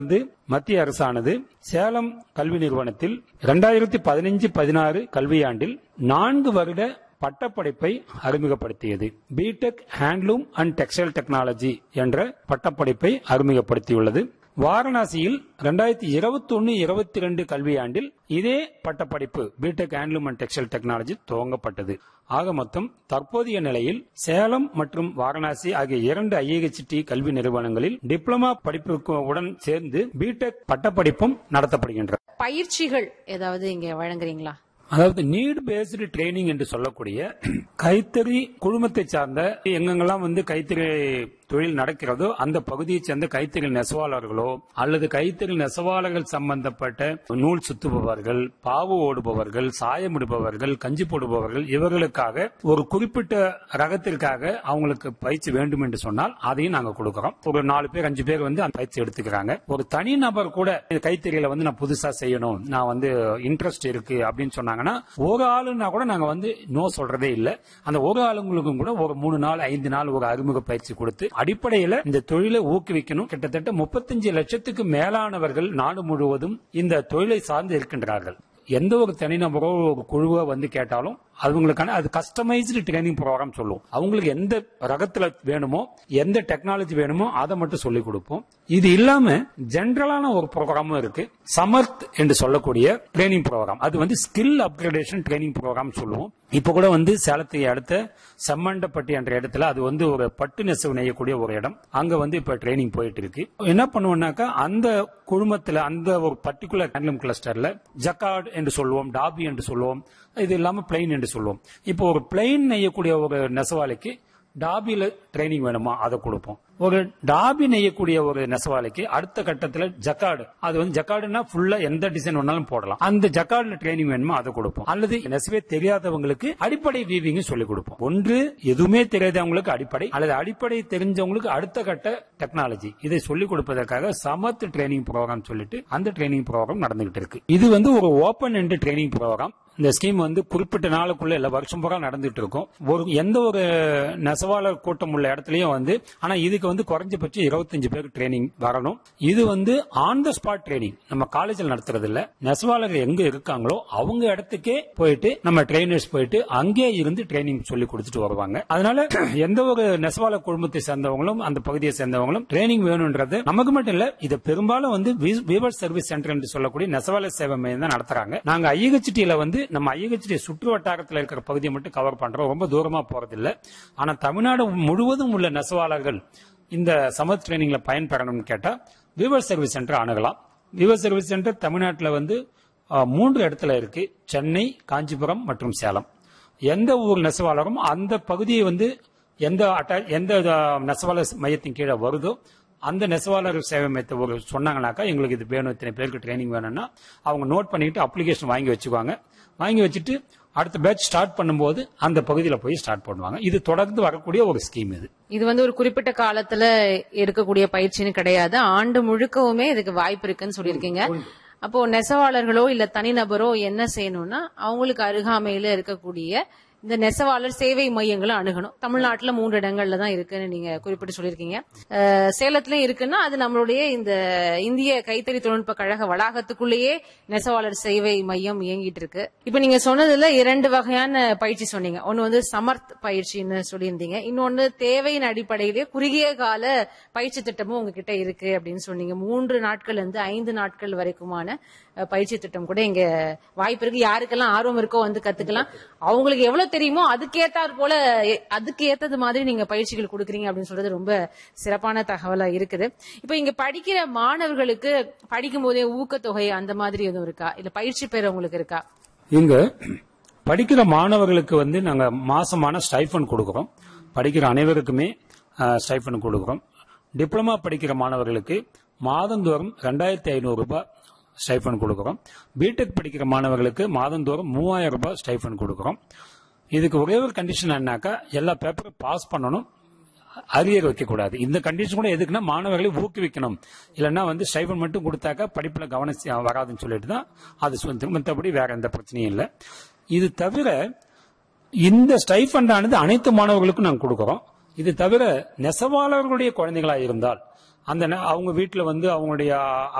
வந்து மத்திய அரசானது சேலம் கல்வி நிறுவனத்தில் இரண்டாயிரத்தி பதினஞ்சு பதினாறு கல்வியாண்டில் நான்கு வருட பட்டப்படிப்பை அறிமுகப்படுத்தியது BTech handloom and textile technology என்ற பட்டப்படிப்பை அறிமுகப்படுத்தியுள்ளது வாரணாசியில் இரண்டாயிரத்தி இருபத்தி ஒன்னு இருபத்தி ரெண்டு கல்வியாண்டில் இதே பட்டப்படிப்பு BTech handloom and textile technology துவங்கப்பட்டது ஆக மொத்தம் தற்போதைய நிலையில் சேலம் மற்றும் வாரணாசி ஆகிய இரண்டு ஐஏஹெச்டி கல்வி நிறுவனங்களில் டிப்ளமா படிப்புக்கு உடன் சேர்ந்து பிடெக் பட்டப்படிப்பும் நடத்தப்படுகின்றன பயிற்சிகள் ஏதாவது இங்க வழங்குறீங்களா அதாவது நீட் பேஸ்டு ட்ரைனிங் என்று சொல்லக்கூடிய கைத்தறி குழுமத்தை சார்ந்த எங்கெங்கெல்லாம் வந்து கைத்தறி தொழில் நடக்கிறதோ அந்த பகுதியைச் சேர்ந்த கைத்தறி நெசவாளர்களோ அல்லது கைத்தறி நெசவாளர்கள் சம்பந்தப்பட்ட நூல் சுத்துபவர்கள் பாவு ஓடுபவர்கள் சாயமிடுபவர்கள் கஞ்சி போடுபவர்கள் இவர்களுக்காக ஒரு குறிப்பிட்ட ரகத்திற்காக அவங்களுக்கு பயிற்சி வேண்டும் என்று சொன்னால் அதையும் நாங்க கொடுக்கிறோம் ஒரு நாலு பேர் அஞ்சு பேர் வந்து அந்த பயிற்சி எடுத்துக்கிறாங்க ஒரு தனி நபர் கூட இந்த கைத்தறியில வந்து நான் புதுசா செய்யணும் நான் வந்து இன்ட்ரெஸ்ட் இருக்கு அப்படின்னு சொன்னாங்கன்னா ஒரு ஆளுன்னா கூட நாங்க வந்து நோ சொல்றதே இல்ல அந்த ஒரு ஆளுங்களுக்கும் கூட ஒரு மூணு நாள் ஐந்து நாள் ஒரு அறிமுக பயிற்சி கொடுத்து அடிப்படையில இந்த தொழிலை ஊக்குவிக்கணும் கிட்டத்தட்ட முப்பத்தஞ்சு லட்சத்துக்கு மேலானவர்கள் நாடு முழுவதும் இந்த தொழிலை சார்ந்து இருக்கின்றார்கள் எந்த ஒரு தனிநபரோ ஒரு குழுவோ வந்து கேட்டாலும் அவங்களுக்கான அது கஸ்டமைஸ்டு ட்ரைனிங் ப்ரோக்ராம் சொல்லுவோம் அவங்களுக்கு எந்த ரகத்துல வேணுமோ எந்த டெக்னாலஜி வேணுமோ அதை மட்டும் சொல்லிக் கொடுப்போம் இது இல்லாம ஜென்ரலான ஒரு ப்ரோக்ராமும் இருக்கு சமர்த் என்று சொல்லக்கூடிய ட்ரைனிங் ப்ரோக்ராம் அது வந்து ஸ்கில் அப்கிரேடேஷன் ட்ரைனிங் ப்ரோக்ராம் சொல்லுவோம் இப்ப கூட வந்து சேலத்தை அடுத்த செம்மண்டப்பட்டி என்ற இடத்துல அது வந்து ஒரு பட்டு நெசவு நெய்யக்கூடிய ஒரு இடம் அங்க வந்து இப்ப ட்ரைனிங் போயிட்டு இருக்கு என்ன பண்ணுவோம்னாக்கா அந்த குழுமத்துல அந்த ஒரு பர்டிகுலர் ஹேண்ட்லூம் கிளஸ்டர்ல ஜக்கார்ட் என்று சொல்லுவோம் டாபி என்று சொல்லுவோம் இது இல்லாம பிளைன் என்று சொல்லுவோம் இப்போ ஒரு பிளைன் நெய்யக்கூடிய ஒரு நெசவாளிக்கு டாபில ட்ரைனிங் வேணுமா அதை கொடுப்போம் ஒரு டாபி நெய்யக்கூடிய ஒரு நெசவாளிக்கு அடுத்த கட்டத்துல ஜக்கார்டு அது வந்து ஜக்கார்டுனா ஃபுல்லா எந்த டிசைன் வேணாலும் போடலாம் அந்த ஜக்கார்டுல ட்ரைனிங் வேணுமோ அதை கொடுப்போம் அல்லது நெசவே தெரியாதவங்களுக்கு அடிப்படை வீவிங் சொல்லிக் கொடுப்போம் ஒன்று எதுவுமே தெரியாதவங்களுக்கு அடிப்படை அல்லது அடிப்படை தெரிஞ்சவங்களுக்கு அடுத்த கட்ட டெக்னாலஜி இதை சொல்லிக் கொடுப்பதற்காக சமத் ட்ரைனிங் ப்ரோக்ராம் சொல்லிட்டு அந்த ட்ரைனிங் ப்ரோக்ராம் நடந்துகிட்டு இருக்கு இது வந்து ஒரு ஓபன் எண்ட் ட்ரைனிங் ப்ரோக்ராம் இந்த ஸ்கீம் வந்து குறிப்பிட்ட நாளுக்குள்ள இல்ல வருஷம் பூரா நடந்துட்டு இருக்கும் ஒரு எந்த ஒரு நெசவாளர் கூட்டம் உள்ள இடத்துலயும் வந்து ஆனா இதுக்கு வந்து குறைஞ்சபட்சம் இருபத்தஞ்சு பேருக்கு ட்ரைனிங் வரணும் இது வந்து ஆன் த ஸ்பாட் ட்ரைனிங் நம்ம காலேஜில் நடத்துறது இல்ல நெசவாளர்கள் எங்க இருக்காங்களோ அவங்க இடத்துக்கே போயிட்டு நம்ம ட்ரைனர்ஸ் போயிட்டு அங்கே இருந்து ட்ரைனிங் சொல்லி கொடுத்துட்டு வருவாங்க அதனால எந்த ஒரு நெசவாளர் குழுமத்தை சேர்ந்தவங்களும் அந்த பகுதியை சேர்ந்தவங்களும் ட்ரைனிங் வேணும்ன்றது நமக்கு மட்டும் இல்ல இதை பெரும்பாலும் வந்து வீவர் சர்வீஸ் சென்டர் என்று சொல்லக்கூடிய நெசவாளர் சேவை மையம் தான் நடத்துறாங்க நாங்க ஐஎச்டியில வந்து நம்ம ஐஎச்டி சுற்று வட்டாரத்தில் இருக்கிற பகுதியை மட்டும் கவர் பண்றோம் ரொம்ப தூரமா போறது இல்ல ஆனா தமிழ்நாடு முழுவதும் உள்ள நெசவாளர்கள் இந்த சமத் ட்ரைனிங்ல பயன்பெறணும்னு கேட்டா வீவர் சர்வீஸ் சென்டர் அணுகலாம் வீவர் சர்வீஸ் சென்டர் தமிழ்நாட்டில் வந்து அஹ், மூன்று இடத்துல இருக்கு சென்னை காஞ்சிபுரம் மற்றும் சேலம் எந்த ஊர் நெசவாளரும் அந்த பகுதியை வந்து எந்த அட்டா- எந்த அஹ், நெசவாளர் மையத்தின் கீழே வருதோ அந்த நெசவாளர் சேவை மையத்தை ஒரு சொன்னாங்கனாக்கா எங்களுக்கு இது வேணும் இத்தனை பேருக்கு ட்ரைனிங் வேணும்னா அவங்க நோட் பண்ணிட்டு அப்ளிகேஷன் வாங்கி வச்சுக்குவாங்க வாங்கி வச்சுட்டு அடுத்த பேட்ச் ஸ்டார்ட் பண்ணும்போது அந்த பகுதியில் போய் ஸ்டார்ட் பண்ணுவாங்க இது தொடர்ந்து வரக்கூடிய ஒரு ஸ்கீம் இது இது வந்து ஒரு குறிப்பிட்ட காலத்துல இருக்கக்கூடிய பயிற்சின்னு கிடையாது ஆண்டு முழுக்கவுமே இதுக்கு வாய்ப்பு இருக்குன்னு சொல்லியிருக்கீங்க அப்போ நெசவாளர்களோ இல்ல தனிநபரோ என்ன செய்யணும்னா அவங்களுக்கு அருகாமையில இருக்கக்கூடிய இந்த நெசவாளர் சேவை மையங்களும் அணுகணும் தமிழ்நாட்டுல மூன்று இடங்கள்ல தான் இருக்குன்னு நீங்க குறிப்பிட்டு சொல்லியிருக்கீங்க அஹ், சேலத்திலயும் இருக்குன்னா அது நம்மளுடைய இந்த இந்திய கைத்தறி தொழில்நுட்ப கழக வளாகத்துக்குள்ளேயே நெசவாளர் சேவை மையம் இயங்கிட்டு இருக்கு இப்ப நீங்க சொன்னதுல இரண்டு வகையான பயிற்சி சொன்னீங்க ஒன்னு வந்து சமர்த் பயிற்சின்னு சொல்லியிருந்தீங்க இன்னொன்னு தேவையின் அடிப்படையிலே குறுகிய கால பயிற்சி திட்டமும் உங்ககிட்ட இருக்கு அப்படின்னு சொன்னீங்க மூன்று நாட்கள் இருந்து ஐந்து நாட்கள் வரைக்குமான அஹ், பயிற்சி திட்டம் கூட இங்க வாய்ப்பு இருக்கு யாருக்கெல்லாம் ஆர்வம் இருக்கோ வந்து கத்துக்கலாம் அவங்களுக்கு எவ்வளவு தெரியுமோ அதுக்கேத்தாற் போல எ- அதுக்கு ஏத்தது மாதிரி நீங்க பயிற்சிகள் கொடுக்குறீங்க அப்படின்னு சொல்றது ரொம்ப சிறப்பான தகவலா இருக்குது இப்ப இங்க படிக்கிற மாணவர்களுக்கு படிக்கும் போதே ஊக்கத்தொகை அந்த மாதிரி எதுவும் இருக்கா இல்ல பயிற்சி பெறவங்களுக்கு இருக்கா இங்க படிக்கிற மாணவர்களுக்கு வந்து நாங்க மாசமான ஸ்டைஃபன் கொடுக்கிறோம் படிக்கிற அனைவருக்குமே ஸ்டைஃபன் கொடுக்கிறோம் டிப்ளமா படிக்கிற மாணவர்களுக்கு மாதந்தோறும் ரெண்டாயிரத்தி ஐநூறு ரூபாய் ஸ்டைஃபன் கொடுக்கிறோம் பிடெக் படிக்கிற மாணவர்களுக்கு மாதந்தோறும் மூவாயிரம் ரூபாய் ஸ்டைஃபன் கொடுக்கிறோம் இதுக்கு ஒரே ஒரு கண்டிஷன் என்னன்னாக்கா எல்லா பேப்பரும் பாஸ் பண்ணணும் அரியர் வைக்கக்கூடாது இந்த கண்டிஷன் கூட எதுக்குன்னா மாணவர்களை ஊக்குவிக்கணும் இல்லைன்னா வந்து ஸ்டைஃபன் மட்டும் கொடுத்தாக்கா படிப்புல கவனம் செ- வராதுன்னு சொல்லிட்டு தான் அது சொல்லி மற்றபடி வேற எந்த பிரச்சனையும் இல்லை இது தவிர இந்த ஸ்டைஃபண்ட் ஆனது அனைத்து மாணவர்களுக்கும் நாங்கள் கொடுக்கிறோம் இது தவிர நெசவாளர்களுடைய குழந்தைகளா இருந்தால் அந்த நே- அவங்க வீட்டுல வந்து அவங்களுடைய